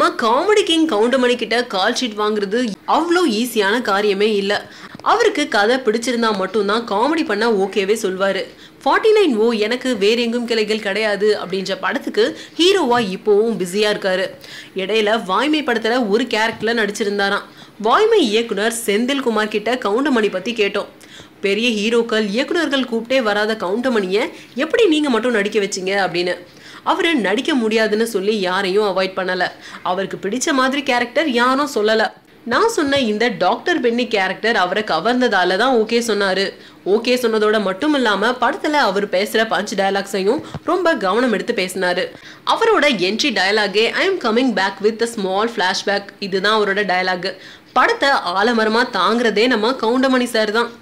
நம்ம comedy king Goundamani கிட்ட call sheet வாங்குறது அவ்வளோ ஈஸியான காரியமே இல்லை அவருக்கு கதை பிடிச்சிருந்தா மட்டும்தான் காமெடி பண்ண ஓகேவே சொல்வாரு ஃபார்ட்டி நைன் ஓ எனக்கு வேற எங்கும் கிளைகள் கிடையாது அப்படின்ற படத்துக்கு ஹீரோவா இப்போவும் பிஸியா இருக்காரு இடையில வாய்மை படத்துல ஒரு கேரக்டர்ல நடிச்சிருந்தாராம் வாய்மை இயக்குனர் செந்தில்குமார் கிட்ட கவுண்டமணி பத்தி கேட்டோம் பெரிய ஹீரோக்கள் இயக்குனர்கள் கூப்பிட்டே வராத கவுண்டமணியை எப்படி நீங்க மட்டும் நடிக்க வச்சீங்க அப்படின்னு அவர் நடிக்க முடியாதுன்னு சொல்லி யாரையும் அவாய்ட் பண்ணல அவருக்கு பிடிச்ச மாதிரி கேரக்டர் யாரும் சொல்லல நான் சொன்ன இந்த டாக்டர் பென்னி கேரக்டர் அவரை கவர்ந்ததால தான் ஓகே சொன்னாரு ஓகே சொன்னதோட மட்டும் இல்லாம படத்துல அவர் பேசுற பஞ்ச் டயலாக்ஸையும் ரொம்ப கவனம் எடுத்து பேசினாரு அவரோட என்ட்ரி டயலாகே I am coming back with a small flashback இதுதான் அவரோட டயலாக் படத்தை ஆலமரமா தாங்குறதே நம்ம கவுண்டமணி சார் தான்